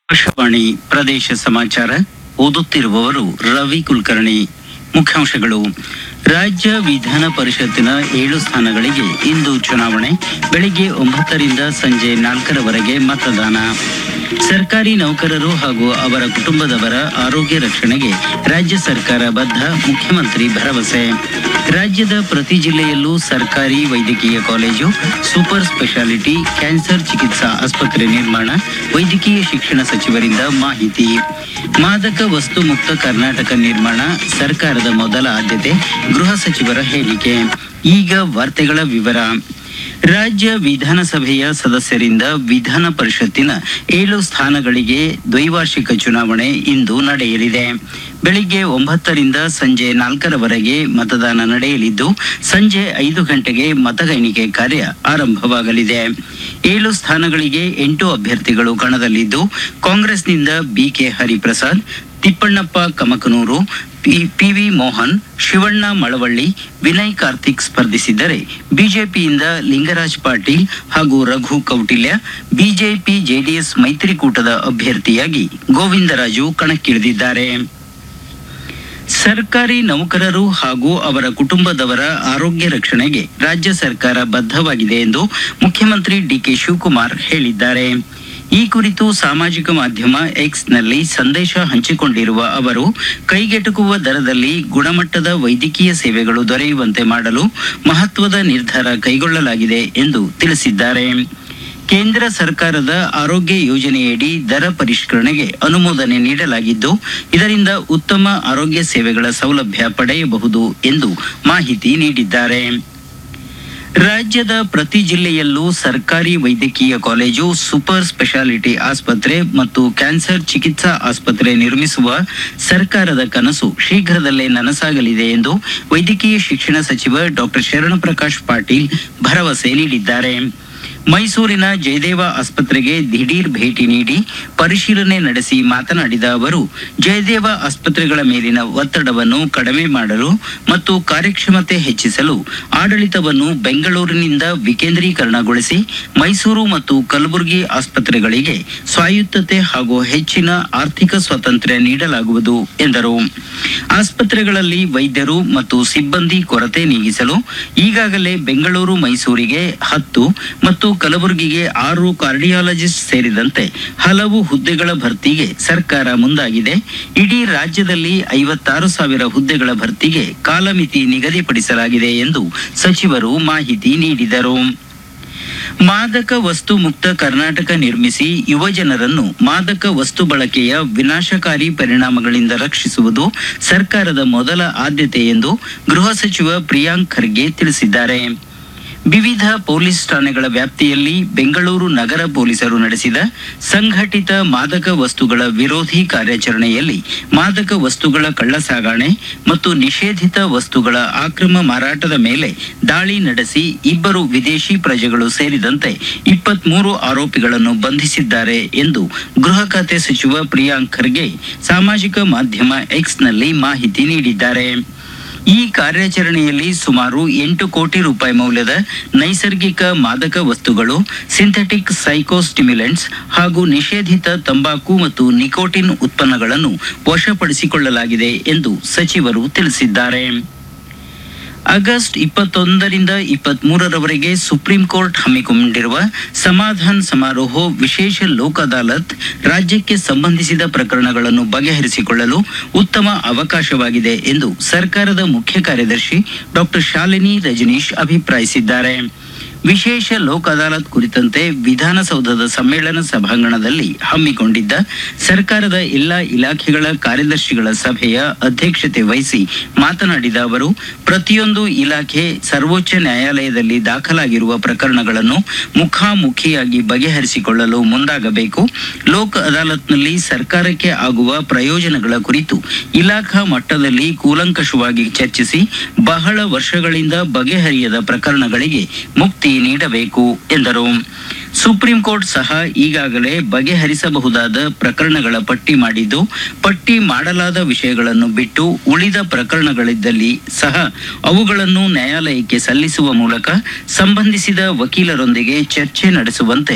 ಆಕಾಶವಾಣಿ ಪ್ರದೇಶ ಸಮಾಚಾರ ಓದುತ್ತಿರುವವರು ರವಿ ಕುಲಕರ್ಣಿ ಮುಖ್ಯಾಂಶಗಳು ರಾಜ್ಯ ವಿಧಾನ ಪರಿಷತ್ತಿನ ಏಳು ಸ್ಥಾನಗಳಿಗೆ ಇಂದು ಚುನಾವಣೆ ಬೆಳಿಗ್ಗೆ ಒಂಬತ್ತರಿಂದ ಸಂಜೆ ನಾಲ್ಕರವರೆಗೆ ಮತದಾನ ಸರ್ಕಾರಿ ನೌಕರರು ಹಾಗೂ ಅವರ ಕುಟುಂಬದವರ ಆರೋಗ್ಯ ರಕ್ಷಣೆಗೆ ರಾಜ್ಯ ಸರ್ಕಾರ ಬದ್ಧ ಮುಖ್ಯಮಂತ್ರಿ ಭರವಸೆ ರಾಜ್ಯದ ಪ್ರತಿ ಜಿಲ್ಲೆಯಲ್ಲೂ ಸರ್ಕಾರಿ ವೈದ್ಯಕೀಯ ಕಾಲೇಜು ಸೂಪರ್ ಸ್ಪೆಷಾಲಿಟಿ ಕ್ಯಾನ್ಸರ್ ಚಿಕಿತ್ಸಾ ಆಸ್ಪತ್ರೆ ನಿರ್ಮಾಣ ವೈದ್ಯಕೀಯ ಶಿಕ್ಷಣ ಸಚಿವರಿಂದ ಮಾಹಿತಿ ಮಾದಕ ವಸ್ತು ಮುಕ್ತ ಕರ್ನಾಟಕ ನಿರ್ಮಾಣ ಸರ್ಕಾರದ ಮೊದಲ ಆದ್ಯತೆ ಗೃಹ ಸಚಿವರ ಹೇಳಿಕೆ ಈಗ ವಾರ್ತೆಗಳ ವಿವರ ರಾಜ್ಯ ವಿಧಾನಸಭೆಯ ಸದಸ್ಯರಿಂದ ವಿಧಾನ ಪರಿಷತ್ತಿನ ಏಳು ಸ್ಥಾನಗಳಿಗೆ ದ್ವೈವಾರ್ಷಿಕ ಚುನಾವಣೆ ಇಂದು ನಡೆಯಲಿದೆ ಬೆಳಿಗ್ಗೆ ಒಂಬತ್ತರಿಂದ ಸಂಜೆ ನಾಲ್ಕರವರೆಗೆ ಮತದಾನ ನಡೆಯಲಿದ್ದು ಸಂಜೆ ಐದು ಗಂಟೆಗೆ ಮತ ಎಣಿಕೆ ಕಾರ್ಯ ಆರಂಭವಾಗಲಿದೆ ಏಳು ಸ್ಥಾನಗಳಿಗೆ ಎಂಟು ಅಭ್ಯರ್ಥಿಗಳು ಕಣದಲ್ಲಿದ್ದು ಕಾಂಗ್ರೆಸ್ನಿಂದ ಬಿಕೆ ಹರಿಪ್ರಸಾದ್ ತಿಪ್ಪಣ್ಣಪ್ಪ ಕಮಕನೂರು ಪಿ- ಪಿವಿ ಮೋಹನ್ ಶಿವಣ್ಣ ಮಳವಳ್ಳಿ ವಿನಯ್ ಕಾರ್ತಿಕ್ ಸ್ಪರ್ಧಿಸಿದ್ದರೆ ಬಿಜೆಪಿಯಿಂದ ಲಿಂಗರಾಜ್ ಪಾಟೀಲ್ ಹಾಗೂ ರಘು ಕೌಟಿಲ್ಯ ಬಿಜೆಪಿ ಜೆಡಿಎಸ್ ಮೈತ್ರಿಕೂಟದ ಅಭ್ಯರ್ಥಿಯಾಗಿ ಗೋವಿಂದರಾಜು ಕಣಕ್ಕಿಳಿದಿದ್ದಾರೆ ಸರ್ಕಾರಿ ನೌಕರರು ಹಾಗೂ ಅವರ ಕುಟುಂಬದವರ ಆರೋಗ್ಯ ರಕ್ಷಣೆಗೆ ರಾಜ್ಯ ಸರ್ಕಾರ ಬದ್ಧವಾಗಿದೆ ಎಂದು ಮುಖ್ಯಮಂತ್ರಿ ಡಿಕೆ ಶಿವಕುಮಾರ್ ಹೇಳಿದ್ದಾರೆ ಈ ಕುರಿತು ಸಾಮಾಜಿಕ ಮಾಧ್ಯಮ ಎಕ್ಸ್ನಲ್ಲಿ ಸಂದೇಶ ಹಂಚಿಕೊಂಡಿರುವ ಅವರು ಕೈಗೆಟುಕುವ ದರದಲ್ಲಿ ಗುಣಮಟ್ಟದ ವೈದ್ಯಕೀಯ ಸೇವೆಗಳು ದೊರೆಯುವಂತೆ ಮಾಡಲು ಮಹತ್ವದ ನಿರ್ಧಾರ ಕೈಗೊಳ್ಳಲಾಗಿದೆ ಎಂದು ತಿಳಿಸಿದ್ದಾರೆ ಕೇಂದ್ರ ಸರ್ಕಾರದ ಆರೋಗ್ಯ ಯೋಜನೆಯಡಿ ದರ ಪರಿಷ್ಕರಣೆಗೆ ಅನುಮೋದನೆ ನೀಡಲಾಗಿದ್ದು ಇದರಿಂದ ಉತ್ತಮ ಆರೋಗ್ಯ ಸೇವೆಗಳ ಸೌಲಭ್ಯ ಪಡೆಯಬಹುದು ಎಂದು ಮಾಹಿತಿ ನೀಡಿದ್ದಾರೆ ರಾಜ್ಯದ ಪ್ರತಿ ಜಿಲ್ಲೆಯಲ್ಲೂ ಸರ್ಕಾರಿ ವೈದ್ಯಕೀಯ ಕಾಲೇಜು ಸೂಪರ್ ಸ್ಪೆಷಾಲಿಟಿ ಆಸ್ಪತ್ರೆ ಮತ್ತು ಕ್ಯಾನ್ಸರ್ ಚಿಕಿತ್ಸಾ ಆಸ್ಪತ್ರೆ ನಿರ್ಮಿಸುವ ಸರ್ಕಾರದ ಕನಸು ಶೀಘ್ರದಲ್ಲೇ ನನಸಾಗಲಿದೆ ಎಂದು ವೈದ್ಯಕೀಯ ಶಿಕ್ಷಣ ಸಚಿವ ಡಾಕ್ಟರ್ ಶರಣಪ್ರಕಾಶ್ ಪಾಟೀಲ್ ಭರವಸೆ ನೀಡಿದ್ದಾರೆ ಮೈಸೂರಿನ ಜಯದೇವ ಆಸ್ಪತ್ರೆಗೆ ದಿಢೀರ್ ಭೇಟಿ ನೀಡಿ ಪರಿಶೀಲನೆ ನಡೆಸಿ ಮಾತನಾಡಿದ ಅವರು ಜಯದೇವ ಆಸ್ಪತ್ರೆಗಳ ಮೇಲಿನ ಒತ್ತಡವನ್ನು ಕಡಿಮೆ ಮಾಡಲು ಮತ್ತು ಕಾರ್ಯಕ್ಷಮತೆ ಹೆಚ್ಚಿಸಲು ಆಡಳಿತವನ್ನು ಬೆಂಗಳೂರಿನಿಂದ ವಿಕೇಂದ್ರೀಕರಣಗೊಳಿಸಿ ಮೈಸೂರು ಮತ್ತು ಕಲಬುರಗಿ ಆಸ್ಪತ್ರೆಗಳಿಗೆ ಸ್ವಾಯತ್ತತೆ ಹಾಗೂ ಹೆಚ್ಚಿನ ಆರ್ಥಿಕ ಸ್ವಾತಂತ್ರ್ಯ ನೀಡಲಾಗುವುದು ಎಂದರು ಆಸ್ಪತ್ರೆಗಳಲ್ಲಿ ವೈದ್ಯರು ಮತ್ತು ಸಿಬ್ಬಂದಿ ಕೊರತೆ ನೀಗಿಸಲು ಈಗಾಗಲೇ ಬೆಂಗಳೂರು ಮೈಸೂರಿಗೆ ಹತ್ತು ಮತ್ತು ಕಲಬುರಗಿಗೆ ಆರು ಕಾರ್ಡಿಯಾಲಜಿಸ್ಟ್ ಸೇರಿದಂತೆ ಹಲವು ಹುದ್ದೆಗಳ ಭರ್ತಿಗೆ ಸರ್ಕಾರ ಮುಂದಾಗಿದೆ ಇಡೀ ರಾಜ್ಯದಲ್ಲಿ ಐವತ್ತಾರು ಸಾವಿರ ಹುದ್ದೆಗಳ ಭರ್ತಿಗೆ ಕಾಲಮಿತಿ ನಿಗದಿಪಡಿಸಲಾಗಿದೆ ಎಂದು ಸಚಿವರು ಮಾಹಿತಿ ನೀಡಿದರು ಮಾದಕ ವಸ್ತು ಮುಕ್ತ ಕರ್ನಾಟಕ ನಿರ್ಮಿಸಿ ಯುವ ಜನರನ್ನು ಮಾದಕ ವಸ್ತು ಬಳಕೆಯ ವಿನಾಶಕಾರಿ ಪರಿಣಾಮಗಳಿಂದ ರಕ್ಷಿಸುವುದು ಸರ್ಕಾರದ ಮೊದಲ ಆದ್ಯತೆ ಎಂದು ಗೃಹ ಸಚಿವ ಪ್ರಿಯಾಂಕ್ ಖರ್ಗೆ ತಿಳಿಸಿದ್ದಾರೆ ವಿವಿಧ ಪೊಲೀಸ್ ಠಾಣೆಗಳ ವ್ಯಾಪ್ತಿಯಲ್ಲಿ ಬೆಂಗಳೂರು ನಗರ ಪೊಲೀಸರು ನಡೆಸಿದ ಸಂಘಟಿತ ಮಾದಕ ವಸ್ತುಗಳ ವಿರೋಧಿ ಕಾರ್ಯಾಚರಣೆಯಲ್ಲಿ ಮಾದಕ ವಸ್ತುಗಳ ಕಳ್ಳಸಾಗಣೆ ಮತ್ತು ನಿಷೇಧಿತ ವಸ್ತುಗಳ ಆಕ್ರಮ ಮಾರಾಟದ ಮೇಲೆ ದಾಳಿ ನಡೆಸಿ ಇಬ್ಬರು ವಿದೇಶಿ ಪ್ರಜೆಗಳು ಸೇರಿದಂತೆ ಇಪ್ಪತ್ಮೂರು ಆರೋಪಿಗಳನ್ನು ಬಂಧಿಸಿದ್ದಾರೆ ಎಂದು ಗೃಹ ಖಾತೆ ಸಚಿವ ಪ್ರಿಯಾಂಕ್ ಖರ್ಗೆ ಸಾಮಾಜಿಕ ಮಾಧ್ಯಮ ಎಕ್ಸ್ನಲ್ಲಿ ಮಾಹಿತಿ ನೀಡಿದ್ದಾರೆ ಈ ಕಾರ್ಯಾಚರಣೆಯಲ್ಲಿ ಸುಮಾರು ಎಂಟು ಕೋಟಿ ರೂಪಾಯಿ ಮೌಲ್ಯದ ನೈಸರ್ಗಿಕ ಮಾದಕ ವಸ್ತುಗಳು ಸಿಂಥೆಟಿಕ್ ಸೈಕೋಸ್ಟಿಮ್ಯುಲೆಂಟ್ಸ್ ಹಾಗೂ ನಿಷೇಧಿತ ತಂಬಾಕು ಮತ್ತು ನಿಕೋಟಿನ್ ಉತ್ಪನ್ನಗಳನ್ನು ವಶಪಡಿಸಿಕೊಳ್ಳಲಾಗಿದೆ ಎಂದು ಸಚಿವರು ತಿಳಿಸಿದ್ದಾರೆ ಆಗಸ್ಟ್ ಇಪ್ಪತ್ತೊಂದರಿಂದ ಇಪ್ಪತ್ಮೂರರವರೆಗೆ ಸುಪ್ರೀಂ ಕೋರ್ಟ್ ಹಮ್ಮಿಕೊಂಡಿರುವ ಸಮಾಧಾನ್ ಸಮಾರೋಹ ವಿಶೇಷ ಲೋಕ್ ಅದಾಲತ್ ರಾಜ್ಯಕ್ಕೆ ಸಂಬಂಧಿಸಿದ ಪ್ರಕರಣಗಳನ್ನು ಬಗೆಹರಿಸಿಕೊಳ್ಳಲು ಉತ್ತಮ ಅವಕಾಶವಾಗಿದೆ ಎಂದು ಸರ್ಕಾರದ ಮುಖ್ಯ ಕಾರ್ಯದರ್ಶಿ ಡಾಕ್ಟರ್ ಶಾಲಿನಿ ರಜನೀಶ್ ಅಭಿಪ್ರಾಯಿಸಿದ್ದಾರೆ ವಿಶೇಷ ಲೋಕ್ ಅದಾಲತ್ ಕುರಿತಂತೆ ವಿಧಾನಸೌಧದ ಸಮ್ಮೇಳನ ಸಭಾಂಗಣದಲ್ಲಿ ಹಮ್ಮಿಕೊಂಡಿದ್ದ ಸರ್ಕಾರದ ಎಲ್ಲಾ ಇಲಾಖೆಗಳ ಕಾರ್ಯದರ್ಶಿಗಳ ಸಭೆಯ ಅಧ್ಯಕ್ಷತೆ ವಹಿಸಿ ಮಾತನಾಡಿದ ಅವರು ಪ್ರತಿಯೊಂದು ಇಲಾಖೆ ಸರ್ವೋಚ್ಚ ನ್ಯಾಯಾಲಯದಲ್ಲಿ ದಾಖಲಾಗಿರುವ ಪ್ರಕರಣಗಳನ್ನು ಮುಖಾಮುಖಿಯಾಗಿ ಬಗೆಹರಿಸಿಕೊಳ್ಳಲು ಮುಂದಾಗಬೇಕು ಲೋಕ್ ಅದಾಲತ್ನಲ್ಲಿ ಸರ್ಕಾರಕ್ಕೆ ಆಗುವ ಪ್ರಯೋಜನಗಳ ಕುರಿತು ಇಲಾಖಾ ಮಟ್ಟದಲ್ಲಿ ಕೂಲಂಕಷವಾಗಿ ಚರ್ಚಿಸಿ ಬಹಳ ವರ್ಷಗಳಿಂದ ಬಗೆಹರಿಯದ ಪ್ರಕರಣಗಳಿಗೆ ಮುಕ್ತಿ ನೀಡಬೇಕು ಎಂದರು ಸುಪ್ರೀಂ ಕೋರ್ಟ್ ಸಹ ಈಗಾಗಲೇ ಬಗೆಹರಿಸಬಹುದಾದ ಪ್ರಕರಣಗಳ ಪಟ್ಟಿ ಮಾಡಿದ್ದು ಪಟ್ಟಿ ಮಾಡಲಾದ ವಿಷಯಗಳನ್ನು ಬಿಟ್ಟು ಉಳಿದ ಪ್ರಕರಣಗಳಿದ್ದಲ್ಲಿ ಸಹ ಅವುಗಳನ್ನು ನ್ಯಾಯಾಲಯಕ್ಕೆ ಸಲ್ಲಿಸುವ ಮೂಲಕ ಸಂಬಂಧಿಸಿದ ವಕೀಲರೊಂದಿಗೆ ಚರ್ಚೆ ನಡೆಸುವಂತೆ